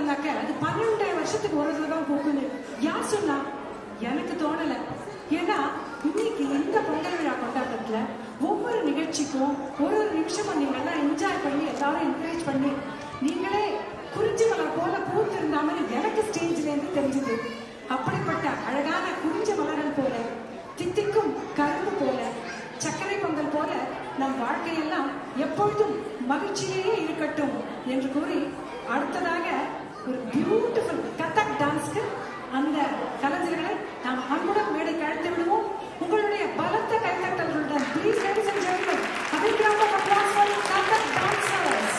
பார்த்தோம்னாக்க அது பன்னெண்டு வருஷத்துக்கு ஒரு தடவை தான் போகுது யார் சொன்னா எனக்கு தோணல ஏன்னா இன்னைக்கு இந்த பொங்கல் விழா கொண்டாட்டத்துல ஒவ்வொரு நிகழ்ச்சிக்கும் ஒரு ஒரு நிமிஷமும் நீங்க எல்லாம் என்ஜாய் பண்ணி எல்லாரும் என்கரேஜ் பண்ணி நீங்களே குறிஞ்சி மலர் போல பூத்திருந்த மாதிரி எனக்கு ஸ்டேஜ்ல இருந்து தெரிஞ்சது அப்படிப்பட்ட அழகான குறிஞ்சி மலர்கள் போல தித்திக்கும் கரும்பு போல சர்க்கரை பொங்கல் போல நம் வாழ்க்கையெல்லாம் எப்பொழுதும் மகிழ்ச்சியிலேயே இருக்கட்டும் என்று கூறி அடுத்ததாக ஒரு பியூட்டிஃபுல் கதக் டான்ஸ்க்கு அந்த கலைஞர்களை நாம் அன்புடன் மேடைக்கு அழைத்து விடுவோம் உங்களுடைய பலத்த கைத்தட்டல்களுடன் please ladies and gentlemen a big round of applause for Kathak dancers.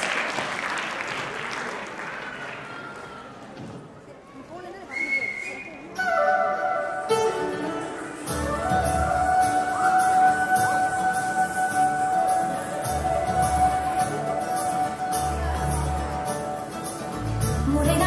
முறை